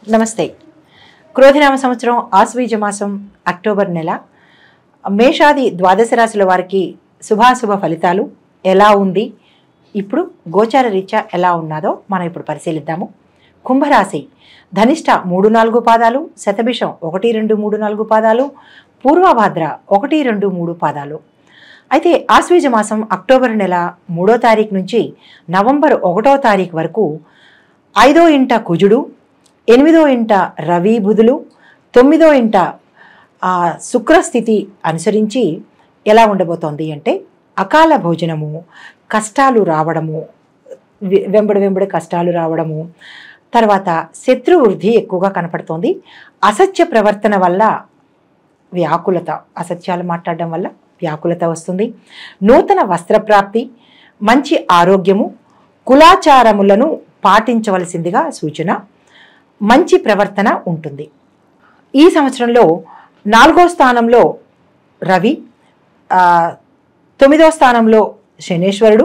నమస్తే క్రోధినామ సంవత్సరం ఆశ్వీజ మాసం అక్టోబర్ నెల మేషాది ద్వాదశ రాశుల వారికి శుభాశుభ ఫలితాలు ఎలా ఉంది ఇప్పుడు గోచార రీత్యా ఎలా ఉన్నదో మనం ఇప్పుడు పరిశీలిద్దాము కుంభరాశి ధనిష్ట మూడు నాలుగు పాదాలు శతభిషం ఒకటి రెండు మూడు నాలుగు పాదాలు పూర్వభాద్ర ఒకటి రెండు మూడు పాదాలు అయితే ఆశ్వీజ మాసం అక్టోబర్ నెల మూడో తారీఖు నుంచి నవంబర్ ఒకటో తారీఖు వరకు ఐదో ఇంట కుజుడు ఎనిమిదో ఇంట రవి బుధులు తొమ్మిదో ఇంట ఆ, శుక్రస్థితి అనుసరించి ఎలా ఉండబోతోంది అంటే అకాల భోజనము కష్టాలు రావడము వె- వెంబడి వెంబడి కష్టాలు రావడము తర్వాత శత్రు వృద్ధి ఎక్కువగా కనపడుతోంది అసత్య ప్రవర్తన వల్ల వ్యాకులత అసత్యాలు మాట్లాడడం వల్ల వ్యాకులత వస్తుంది నూతన వస్త్రప్రాప్తి మంచి ఆరోగ్యము కులాచారములను పాటించవలసిందిగా సూచన మంచి ప్రవర్తన ఉంటుంది ఈ సంవత్సరంలో నాలుగో స్థానంలో రవి ఆ, తొమ్మిదో స్థానంలో శనేశ్వరుడు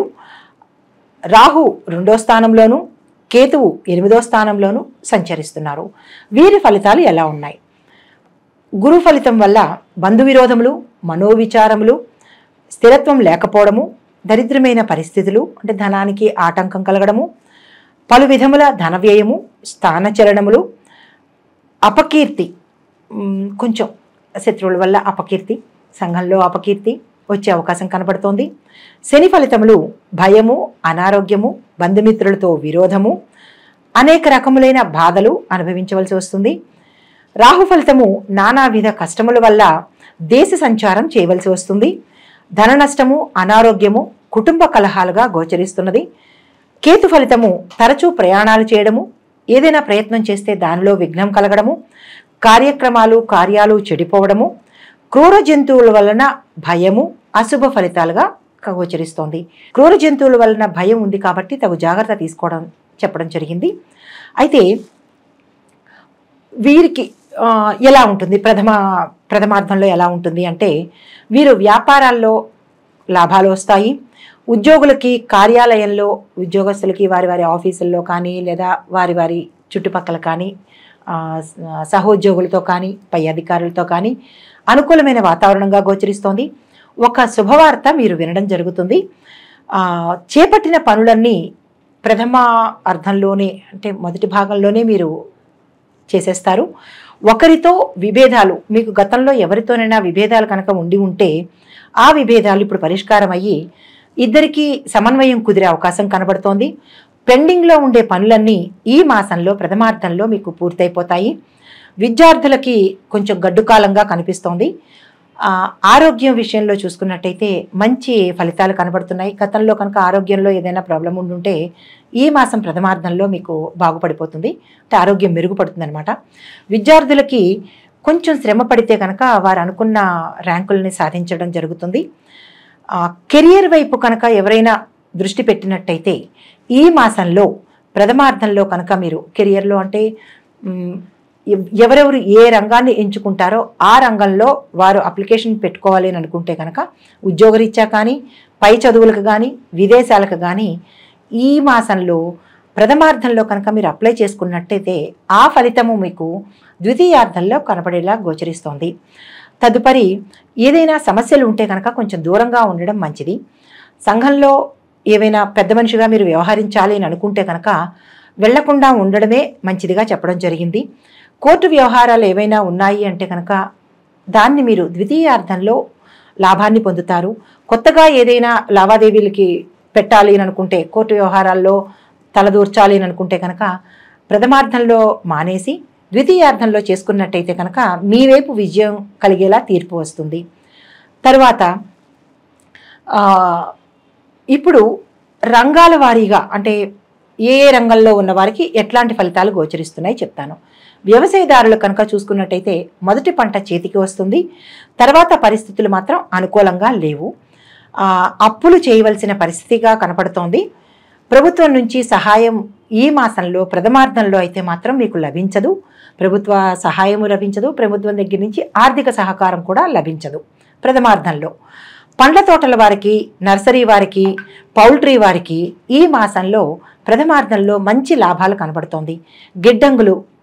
రాహు రెండో స్థానంలోను కేతువు ఎనిమిదో స్థానంలోను సంచరిస్తున్నారు వీరి ఫలితాలు ఎలా ఉన్నాయి గురు ఫలితం వల్ల బంధు విరోధములు మనోవిచారములు స్థిరత్వం లేకపోవడము దరిద్రమైన పరిస్థితులు అంటే ధనానికి ఆటంకం కలగడము పలు విధముల ధన వ్యయము స్థానచలనములు అపకీర్తి మ్, కొంచెం శత్రువుల వల్ల అపకీర్తి సంఘంలో అపకీర్తి వచ్చే అవకాశం కనబడుతోంది శని ఫలితములు భయము అనారోగ్యము బంధుమిత్రులతో విరోధము అనేక రకములైన బాధలు అనుభవించవలసి వస్తుంది రాహు ఫలితము నానావిధ కష్టముల వల్ల దేశ సంచారం చేయవలసి వస్తుంది ధన నష్టము అనారోగ్యము కుటుంబ కలహాలుగా గోచరిస్తున్నది కేతు ఫలితము తరచూ ప్రయాణాలు చేయడము ఏదైనా ప్రయత్నం చేస్తే దానిలో విఘ్నం కలగడము కార్యక్రమాలు కార్యాలు చెడిపోవడము క్రూర జంతువుల వలన భయము అశుభ ఫలితాలుగా గోచరిస్తోంది క్రూర జంతువుల వలన భయం ఉంది కాబట్టి తగు జాగ్రత్త తీసుకోవడం చెప్పడం జరిగింది అయితే వీరికి ఆ, ఎలా ఉంటుంది ప్రథమ ప్రథమార్థంలో ఎలా ఉంటుంది అంటే వీరు వ్యాపారాల్లో లాభాలు వస్తాయి ఉద్యోగులకి కార్యాలయంలో ఉద్యోగస్తులకి వారి వారి ఆఫీసుల్లో కానీ లేదా వారి వారి చుట్టుపక్కల కానీ ఆ, స- సహోద్యోగులతో కానీ పై అధికారులతో కానీ అనుకూలమైన వాతావరణంగా గోచరిస్తోంది ఒక శుభవార్త మీరు వినడం జరుగుతుంది ఆ, చేపట్టిన పనులన్నీ ప్రథమ అర్థంలోనే అంటే మొదటి భాగంలోనే మీరు చేసేస్తారు ఒకరితో విభేదాలు మీకు గతంలో ఎవరితోనైనా విభేదాలు కనుక ఉండి ఉంటే ఆ విభేదాలు ఇప్పుడు పరిష్కారం అయ్యి ఇద్దరికీ సమన్వయం కుదిరే అవకాశం కనబడుతోంది పెండింగ్లో ఉండే పనులన్నీ ఈ మాసంలో ప్రథమార్థంలో మీకు పూర్తయిపోతాయి విద్యార్థులకి కొంచెం గడ్డు కాలంగా కనిపిస్తోంది ఆ, ఆరోగ్యం విషయంలో చూసుకున్నట్టయితే మంచి ఫలితాలు కనబడుతున్నాయి గతంలో కనుక ఆరోగ్యంలో ఏదైనా ప్రాబ్లం ఉండుంటే ఈ మాసం ప్రథమార్థంలో మీకు బాగుపడిపోతుంది అంటే ఆరోగ్యం మెరుగుపడుతుంది అనమాట విద్యార్థులకి కొంచెం శ్రమ పడితే కనుక వారు అనుకున్న ర్యాంకుల్ని సాధించడం జరుగుతుంది ఆ, కెరియర్ వైపు కనుక ఎవరైనా దృష్టి పెట్టినట్టయితే ఈ మాసంలో ప్రథమార్థంలో కనుక మీరు కెరియర్లో అంటే మ్, ఎవ్- ఎవరెవరు ఏ రంగాన్ని ఎంచుకుంటారో ఆ రంగంలో వారు అప్లికేషన్ పెట్టుకోవాలి అని అనుకుంటే కనుక ఉద్యోగరీత్యా కానీ పై చదువులకు కానీ విదేశాలకు కానీ ఈ మాసంలో ప్రథమార్థంలో కనుక మీరు అప్లై చేసుకున్నట్టయితే ఆ ఫలితము మీకు ద్వితీయార్థంలో కనపడేలా గోచరిస్తోంది తదుపరి ఏదైనా సమస్యలు ఉంటే కనుక కొంచెం దూరంగా ఉండడం మంచిది సంఘంలో ఏవైనా పెద్ద మనిషిగా మీరు వ్యవహరించాలి అని అనుకుంటే కనుక వెళ్లకుండా ఉండడమే మంచిదిగా చెప్పడం జరిగింది కోర్టు వ్యవహారాలు ఏవైనా ఉన్నాయి అంటే కనుక దాన్ని మీరు ద్వితీయార్థంలో లాభాన్ని పొందుతారు కొత్తగా ఏదైనా లావాదేవీలకి పెట్టాలి అని అనుకుంటే కోర్టు వ్యవహారాల్లో తలదూర్చాలి అని అనుకుంటే కనుక ప్రథమార్థంలో మానేసి ద్వితీయార్థంలో చేసుకున్నట్టయితే కనుక మీ వైపు విజయం కలిగేలా తీర్పు వస్తుంది తర్వాత ఆ, ఇప్పుడు రంగాల వారీగా అంటే ఏ ఏ రంగంలో ఉన్న వారికి ఎట్లాంటి ఫలితాలు గోచరిస్తున్నాయి చెప్తాను వ్యవసాయదారులు కనుక చూసుకున్నట్టయితే మొదటి పంట చేతికి వస్తుంది తర్వాత పరిస్థితులు మాత్రం అనుకూలంగా లేవు ఆ, అప్పులు చేయవలసిన పరిస్థితిగా కనపడుతోంది ప్రభుత్వం నుంచి సహాయం ఈ మాసంలో ప్రథమార్థంలో అయితే మాత్రం మీకు లభించదు ప్రభుత్వ సహాయము లభించదు ప్రభుత్వం దగ్గర నుంచి ఆర్థిక సహకారం కూడా లభించదు ప్రథమార్థంలో పండ్ల తోటల వారికి నర్సరీ వారికి పౌల్ట్రీ వారికి ఈ మాసంలో ప్రథమార్థంలో మంచి లాభాలు కనబడుతోంది గిడ్డంగులు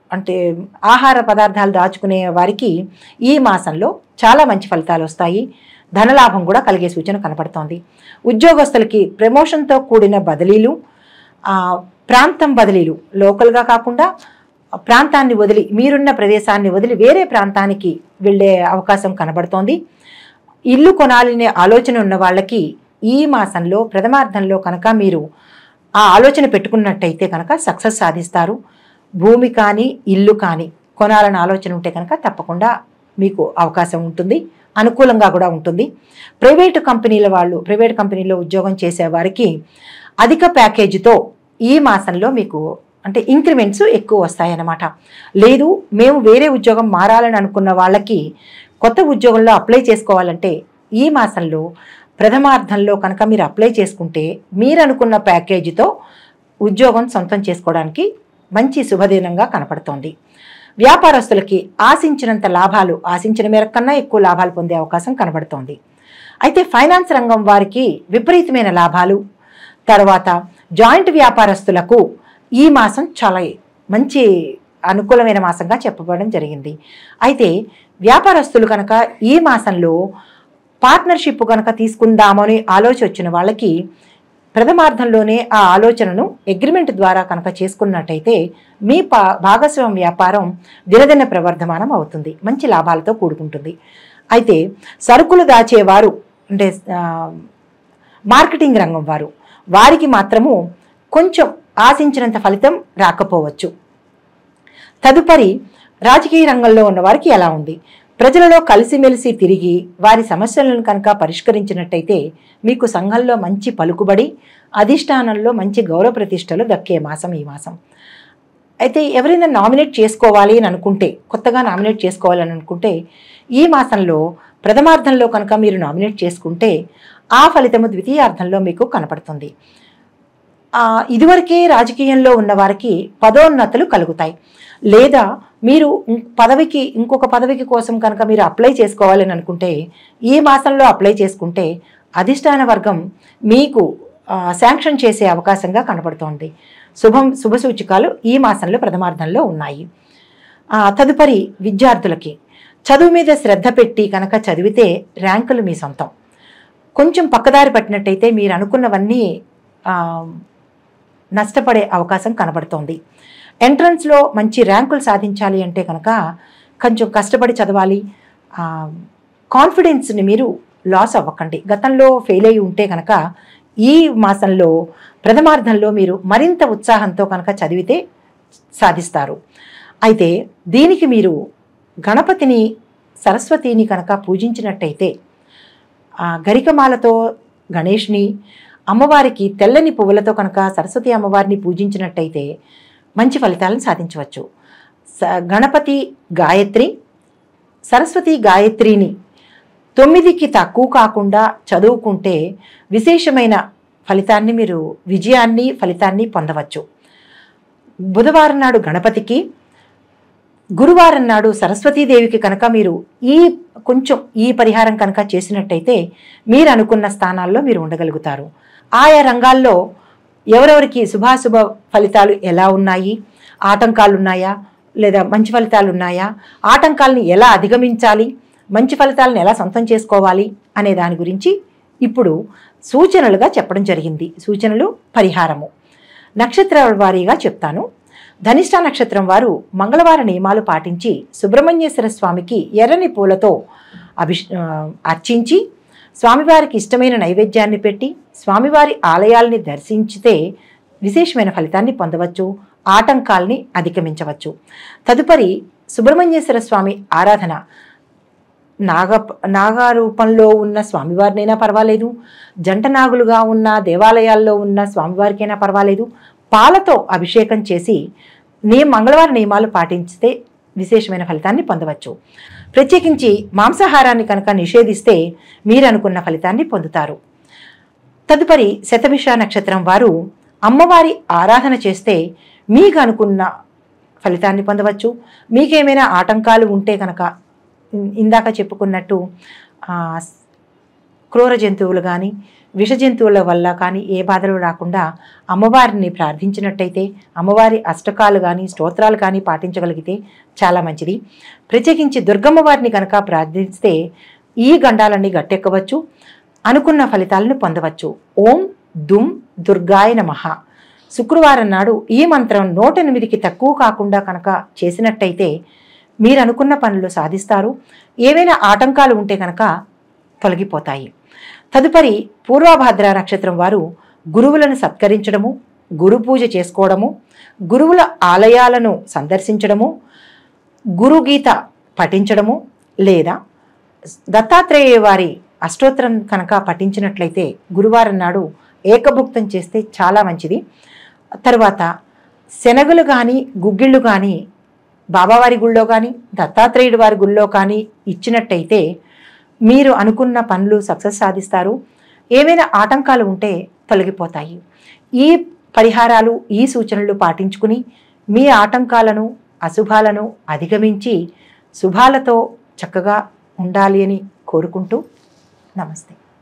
అంటే ఆహార పదార్థాలు దాచుకునే వారికి ఈ మాసంలో చాలా మంచి ఫలితాలు వస్తాయి ధనలాభం కూడా కలిగే సూచన కనపడుతోంది ఉద్యోగస్తులకి ప్రమోషన్తో కూడిన బదిలీలు ఆ, ప్రాంతం బదిలీలు లోకల్గా కాకుండా ప్రాంతాన్ని వదిలి మీరున్న ప్రదేశాన్ని వదిలి వేరే ప్రాంతానికి వెళ్ళే అవకాశం కనబడుతోంది ఇల్లు కొనాలనే ఆలోచన ఉన్న వాళ్ళకి ఈ మాసంలో ప్రథమార్థంలో కనుక మీరు ఆ ఆలోచన పెట్టుకున్నట్టయితే కనుక సక్సెస్ సాధిస్తారు భూమి కానీ ఇల్లు కానీ కొనాలని ఆలోచన ఉంటే కనుక తప్పకుండా మీకు అవకాశం ఉంటుంది అనుకూలంగా కూడా ఉంటుంది ప్రైవేటు కంపెనీల వాళ్ళు ప్రైవేట్ కంపెనీలో ఉద్యోగం చేసే వారికి అధిక ప్యాకేజీతో ఈ మాసంలో మీకు అంటే ఇంక్రిమెంట్స్ ఎక్కువ వస్తాయన్నమాట లేదు మేము వేరే ఉద్యోగం మారాలని అనుకున్న వాళ్ళకి కొత్త ఉద్యోగంలో అప్లై చేసుకోవాలంటే ఈ మాసంలో ప్రథమార్థంలో కనుక మీరు అప్లై చేసుకుంటే మీరు అనుకున్న ప్యాకేజీతో ఉద్యోగం సొంతం చేసుకోవడానికి మంచి శుభదినంగా కనపడుతోంది వ్యాపారస్తులకి ఆశించినంత లాభాలు ఆశించిన మేర కన్నా ఎక్కువ లాభాలు పొందే అవకాశం కనబడుతోంది అయితే ఫైనాన్స్ రంగం వారికి విపరీతమైన లాభాలు తర్వాత జాయింట్ వ్యాపారస్తులకు ఈ మాసం చాలా మంచి అనుకూలమైన మాసంగా చెప్పబడడం జరిగింది అయితే వ్యాపారస్తులు కనుక ఈ మాసంలో పార్ట్నర్షిప్ కనుక తీసుకుందామని ఆలోచన వచ్చిన వాళ్ళకి ప్రథమార్థంలోనే ఆ ఆలోచనను అగ్రిమెంట్ ద్వారా కనుక చేసుకున్నట్టయితే మీ పా భాగస్వామ్య వ్యాపారం దినదిన ప్రవర్ధమానం అవుతుంది మంచి లాభాలతో కూడుకుంటుంది అయితే సరుకులు దాచేవారు అంటే ఆ, మార్కెటింగ్ రంగం వారు వారికి మాత్రము కొంచెం ఆశించినంత ఫలితం రాకపోవచ్చు తదుపరి రాజకీయ రంగంలో ఉన్న వారికి ఎలా ఉంది ప్రజలలో కలిసిమెలిసి తిరిగి వారి సమస్యలను కనుక పరిష్కరించినట్టయితే మీకు సంఘంలో మంచి పలుకుబడి అధిష్టానంలో మంచి గౌరవ ప్రతిష్టలు దక్కే మాసం ఈ మాసం అయితే ఎవరైనా నామినేట్ చేసుకోవాలి అని అనుకుంటే కొత్తగా నామినేట్ చేసుకోవాలని అనుకుంటే ఈ మాసంలో ప్రథమార్థంలో కనుక మీరు నామినేట్ చేసుకుంటే ఆ ఫలితము ద్వితీయార్థంలో మీకు కనపడుతుంది ఆ, ఇదివరకే రాజకీయంలో ఉన్న వారికి పదోన్నతులు కలుగుతాయి లేదా మీరు ఇం- పదవికి ఇంకొక పదవికి కోసం కనుక మీరు అప్లై చేసుకోవాలని అనుకుంటే ఈ మాసంలో అప్లై చేసుకుంటే అధిష్టాన వర్గం మీకు ఆ, శాంక్షన్ చేసే అవకాశంగా కనపడుతోంది శుభం శుభ సూచికాలు ఈ మాసంలో ప్రథమార్థంలో ఉన్నాయి ఆ, తదుపరి విద్యార్థులకి చదువు మీద శ్రద్ధ పెట్టి కనుక చదివితే ర్యాంకులు మీ సొంతం కొంచెం పక్కదారి పట్టినట్టయితే మీరు అనుకున్నవన్నీ ఆ, నష్టపడే అవకాశం కనబడుతోంది ఎంట్రన్స్లో మంచి ర్యాంకులు సాధించాలి అంటే కనుక కొంచెం కష్టపడి చదవాలి ఆ, కాన్ఫిడెన్స్ని మీరు లాస్ అవ్వకండి గతంలో ఫెయిల్ అయి ఉంటే కనుక ఈ మాసంలో ప్రథమార్థంలో మీరు మరింత ఉత్సాహంతో కనుక చదివితే సాధిస్తారు అయితే దీనికి మీరు గణపతిని సరస్వతిని కనుక పూజించినట్టయితే ఆ గరికమాలతో గణేష్ని అమ్మవారికి తెల్లని పువ్వులతో కనుక సరస్వతి అమ్మవారిని పూజించినట్టయితే మంచి ఫలితాలను సాధించవచ్చు స- గణపతి గాయత్రి సరస్వతి గాయత్రిని తొమ్మిదికి తక్కువ కాకుండా చదువుకుంటే విశేషమైన ఫలితాన్ని మీరు విజయాన్ని ఫలితాన్ని పొందవచ్చు బుధవారం నాడు గణపతికి గురువారం నాడు సరస్వతీదేవికి కనుక మీరు ఈ కొంచెం ఈ పరిహారం కనుక చేసినట్టయితే మీరు అనుకున్న స్థానాల్లో మీరు ఉండగలుగుతారు ఆయా రంగాల్లో ఎవరెవరికి శుభాశుభ ఫలితాలు ఎలా ఉన్నాయి ఆటంకాలు ఉన్నాయా లేదా మంచి ఫలితాలు ఉన్నాయా ఆటంకాలను ఎలా అధిగమించాలి మంచి ఫలితాలను ఎలా సొంతం చేసుకోవాలి అనే దాని గురించి ఇప్పుడు సూచనలుగా చెప్పడం జరిగింది సూచనలు పరిహారము నక్షత్రాల వారీగా చెప్తాను ధనిష్ట నక్షత్రం వారు మంగళవార నియమాలు పాటించి సుబ్రహ్మణ్యేశ్వర స్వామికి ఎర్రని పూలతో అభిష్ ఆ, అర్చించి స్వామివారికి ఇష్టమైన నైవేద్యాన్ని పెట్టి స్వామివారి ఆలయాల్ని దర్శించితే విశేషమైన ఫలితాన్ని పొందవచ్చు ఆటంకాల్ని అధిగమించవచ్చు తదుపరి సుబ్రహ్మణ్యేశ్వర స్వామి ఆరాధన నాగ నాగా రూపంలో ఉన్న స్వామివారినైనా పర్వాలేదు జంట నాగులుగా ఉన్న దేవాలయాల్లో ఉన్న స్వామివారికైనా పర్వాలేదు పాలతో అభిషేకం చేసి నియ మంగళవారం నియమాలు పాటించితే విశేషమైన ఫలితాన్ని పొందవచ్చు ప్రత్యేకించి మాంసాహారాన్ని కనుక నిషేధిస్తే మీరు అనుకున్న ఫలితాన్ని పొందుతారు తదుపరి శతభిష నక్షత్రం వారు అమ్మవారి ఆరాధన చేస్తే మీకు అనుకున్న ఫలితాన్ని పొందవచ్చు మీకేమైనా ఆటంకాలు ఉంటే కనుక ఇం- ఇందాక చెప్పుకున్నట్టు ఆ, క్రూర జంతువులు కానీ విష జంతువుల వల్ల కానీ ఏ బాధలు రాకుండా అమ్మవారిని ప్రార్థించినట్టయితే అమ్మవారి అష్టకాలు కానీ స్తోత్రాలు కానీ పాటించగలిగితే చాలా మంచిది ప్రత్యేకించి దుర్గమ్మ వారిని కనుక ప్రార్థిస్తే ఈ గండాలన్నీ గట్టెక్కవచ్చు అనుకున్న ఫలితాలను పొందవచ్చు ఓం దుమ్ దుర్గాయ నమః శుక్రవారం నాడు ఈ మంత్రం నూట ఎనిమిదికి తక్కువ కాకుండా కనుక చేసినట్టయితే మీరు అనుకున్న పనులు సాధిస్తారు ఏవైనా ఆటంకాలు ఉంటే కనుక తొలగిపోతాయి తదుపరి పూర్వభాద్ర నక్షత్రం వారు గురువులను సత్కరించడము గురు పూజ చేసుకోవడము గురువుల ఆలయాలను సందర్శించడము గురుగీత పఠించడము లేదా దత్తాత్రేయ వారి అష్టోత్తరం కనుక పఠించినట్లయితే గురువారం నాడు ఏకభుక్తం చేస్తే చాలా మంచిది తర్వాత శనగలు కానీ గుగ్గిళ్ళు కానీ బాబావారి గుళ్ళో కానీ దత్తాత్రేయుడి వారి గుళ్ళో కానీ ఇచ్చినట్టయితే మీరు అనుకున్న పనులు సక్సెస్ సాధిస్తారు ఏమైనా ఆటంకాలు ఉంటే తొలగిపోతాయి ఈ పరిహారాలు ఈ సూచనలు పాటించుకుని మీ ఆటంకాలను అశుభాలను అధిగమించి శుభాలతో చక్కగా ఉండాలి అని కోరుకుంటూ నమస్తే